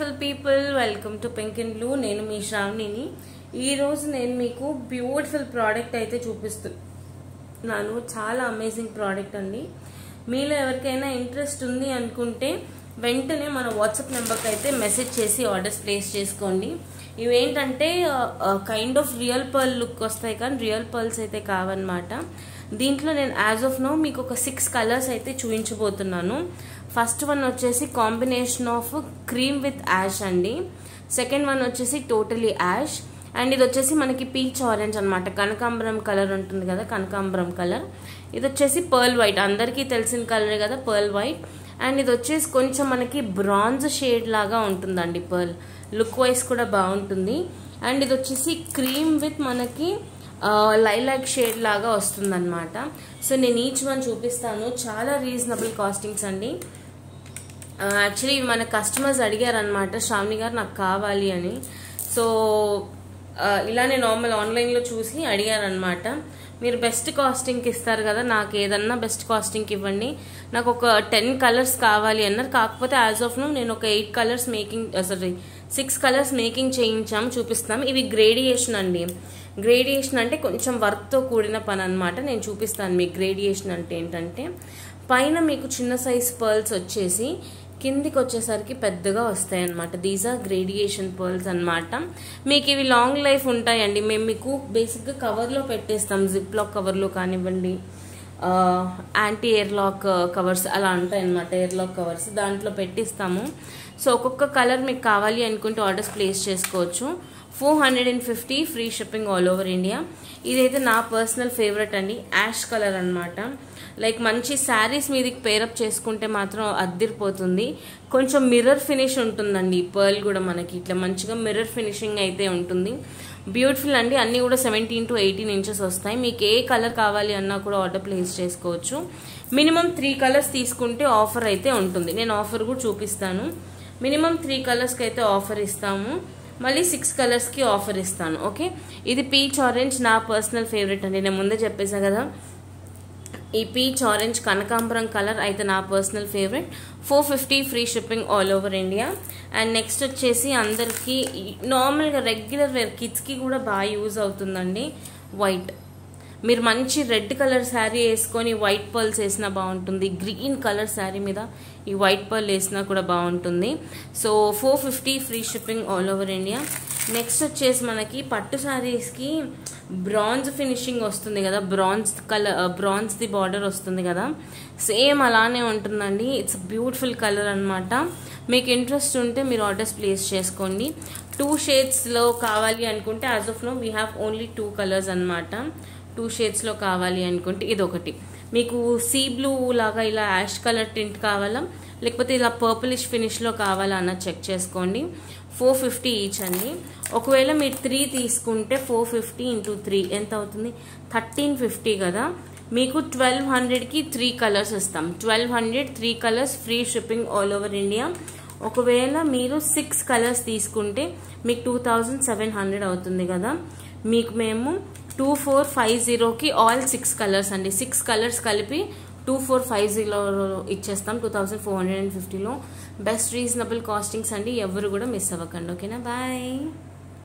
people welcome to pink and blue నేను మీ శ్రావణిని ఈరోజు నేను మీకు బ్యూటిఫుల్ ప్రోడక్ట్ అయితే చూపిస్తున్నాను చాలా అమేజింగ్ ప్రోడక్ట్ అండి మీలో ఎవరికైనా ఇంట్రెస్ట్ ఉంది అనుకుంటే వెంటనే మన వాట్సాప్ నెంబర్కి అయితే మెసేజ్ చేసి ఆర్డర్స్ ప్లేస్ చేసుకోండి ఇవేంటంటే kind of real pearl look వస్తాయి కానీ రియల్ పర్ల్స్ అయితే కావన్నమాట దీంట్లో నేను యాజ్ ఆఫ్ నో మీకు ఒక సిక్స్ కలర్స్ అయితే చూపించబోతున్నాను ఫస్ట్ వన్ వచ్చేసి combination of cream with ash అండి సెకండ్ వన్ వచ్చేసి టోటలీ యాష్ అండ్ ఇది వచ్చేసి మనకి పీచ్ ఆరెంజ్ అనమాట కనకాంబరం కలర్ ఉంటుంది కదా కనకాంబరం కలర్ ఇది వచ్చేసి పర్ల్ వైట్ అందరికీ తెలిసిన కలరే కదా పర్ల్ వైట్ అండ్ ఇది వచ్చేసి కొంచెం మనకి బ్రాంజ్ షేడ్ లాగా ఉంటుందండి పర్ల్ లుక్ వైజ్ కూడా బాగుంటుంది అండ్ ఇది వచ్చేసి క్రీమ్ విత్ మనకి లైలాక్ షేడ్ లాగా వస్తుందన్నమాట సో నేను ఈచ్ వన్ చూపిస్తాను చాలా రీజనబుల్ కాస్టింగ్స్ అండి యాక్చువల్లీ మన కస్టమర్స్ అడిగారనమాట శ్రావణి గారు నాకు కావాలి అని సో ఇలానే నార్మల్ ఆన్లైన్లో చూసి అడిగారనమాట మీరు బెస్ట్ కాస్టింగ్కి ఇస్తారు కదా నాకు ఏదన్నా బెస్ట్ కాస్టింగ్కి ఇవ్వండి నాకు ఒక టెన్ కలర్స్ కావాలి అన్నారు కాకపోతే యాజ్ ఆఫ్ నో నేను ఒక eight colours making sorry six colours making చేయించాము చూపిస్తాం ఇవి గ్రేడియేషన్ అండి గ్రేడియేషన్ అంటే కొంచెం వర్క్తో కూడిన పని అనమాట నేను చూపిస్తాను మీకు గ్రేడియేషన్ అంటే ఏంటంటే పైన మీకు చిన్న సైజ్ పర్ల్స్ వచ్చేసి కిందికి వచ్చేసరికి పెద్దగా వస్తాయి అనమాట దీస్ ఆర్ గ్రేడియేషన్ పర్ల్స్ అనమాట మీకు ఇవి లాంగ్ లైఫ్ ఉంటాయండి మేము మీకు బేసిక్గా కవర్లో పెట్టేస్తాం జిప్ లాక్ కవర్లో కానివ్వండి యాంటీ ఎయిర్ లాక్ కవర్స్ అలా ఉంటాయి అనమాట ఎయిర్ లాక్ కవర్స్ దాంట్లో పెట్టిస్తాము సో ఒక్కొక్క కలర్ మీకు కావాలి అనుకుంటే ఆర్డర్స్ ప్లేస్ చేసుకోవచ్చు four hundred and fifty free shipping all over India ఇదైతే నా పర్సనల్ ఫేవరెట్ అండి యాష్ కలర్ అనమాట లైక్ మంచి శారీస్ మీదకి పేరప్ చేసుకుంటే మాత్రం అద్దిరిపోతుంది కొంచెం మిర్రర్ ఫినిష్ ఉంటుందండి పర్ల్ కూడా మనకి ఇట్లా మంచిగా మిర్రర్ ఫినిషింగ్ అయితే ఉంటుంది బ్యూటిఫుల్ అండి అన్నీ కూడా సెవెంటీన్ టు ఎయిటీన్ ఇంచెస్ వస్తాయి మీకు ఏ కలర్ కావాలి అన్నా కూడా ఆర్డర్ ప్లేస్ చేసుకోవచ్చు మినిమం త్రీ కలర్స్ తీసుకుంటే ఆఫర్ అయితే ఉంటుంది నేను ఆఫర్ కూడా చూపిస్తాను మినిమం త్రీ కలర్స్కి అయితే ఆఫర్ ఇస్తాము మళ్ళీ సిక్స్ కలర్స్కి ఆఫర్ ఇస్తాను ఓకే ఇది పీచ్ ఆరెంజ్ నా పర్సనల్ ఫేవరెట్ అండి నేను ముందే చెప్పేసా కదా ఈ పీచ్ ఆరెంజ్ కనకాంబరం కలర్ అయితే నా personal favourite four fifty free shipping all over India and next వచ్చేసి అందరికీ నార్మల్గా రెగ్యులర్ వేర్ కిడ్స్కి కూడా బాగా యూజ్ అవుతుందండి వైట్ మీరు మంచి రెడ్ కలర్ శారీ వేసుకొని వైట్ పర్ల్స్ వేసినా బాగుంటుంది గ్రీన్ కలర్ శారీ మీద ఈ వైట్ పర్ల్ వేసినా కూడా బాగుంటుంది so four fifty free shipping all over India next వచ్చేసి మనకి పట్టు శారీస్కి బ్రాంజ్ ఫినిషింగ్ వస్తుంది కదా బ్రాంజ్ కలర్ బ్రాంజ్ది బార్డర్ వస్తుంది కదా సేమ్ అలానే ఉంటుందండి ఇట్స్ బ్యూటిఫుల్ కలర్ అనమాట మీకు ఇంట్రెస్ట్ ఉంటే మీరు ఆర్డర్స్ ప్లేస్ చేసుకోండి టూ షేడ్స్లో కావాలి అనుకుంటే as of now we have only two colours అనమాట టూ షేడ్స్లో కావాలి అనుకుంటే ఇది ఒకటి మీకు సీ బ్లూ లాగా ఇలా యాష్ కలర్ టింట్ కావాలా లేకపోతే ఇలా పర్పులిష్ ఫినిష్లో కావాలా అన్నది చెక్ చేసుకోండి ఫోర్ ఫిఫ్టీ ఈచ్ అండి ఒకవేళ మీరు త్రీ తీసుకుంటే ఫోర్ ఫిఫ్టీ ఇంటూ త్రీ ఎంత అవుతుంది థర్టీన్ ఫిఫ్టీ కదా మీకు ట్వెల్వ్ హండ్రెడ్కి త్రీ కలర్స్ ఇస్తాం twelve hundred three colours free shipping all over India ఒకవేళ మీరు సిక్స్ కలర్స్ తీసుకుంటే మీకు టూ థౌజండ్ సెవెన్ హండ్రెడ్ అవుతుంది కదా మీకు మేము టూ ఫోర్ ఫైవ్ జీరోకి ఆల్ సిక్స్ కలర్స్ అండి సిక్స్ కలర్స్ కలిపి టూ ఫోర్ ఫైవ్ జీరోలో ఇచ్చేస్తాం two thousand four hundred and ఫిఫ్టీలో బెస్ట్ రీజనబుల్ కాస్టింగ్స్ అండి ఎవరు కూడా మిస్ అవ్వకండి ఓకేనా బాయ్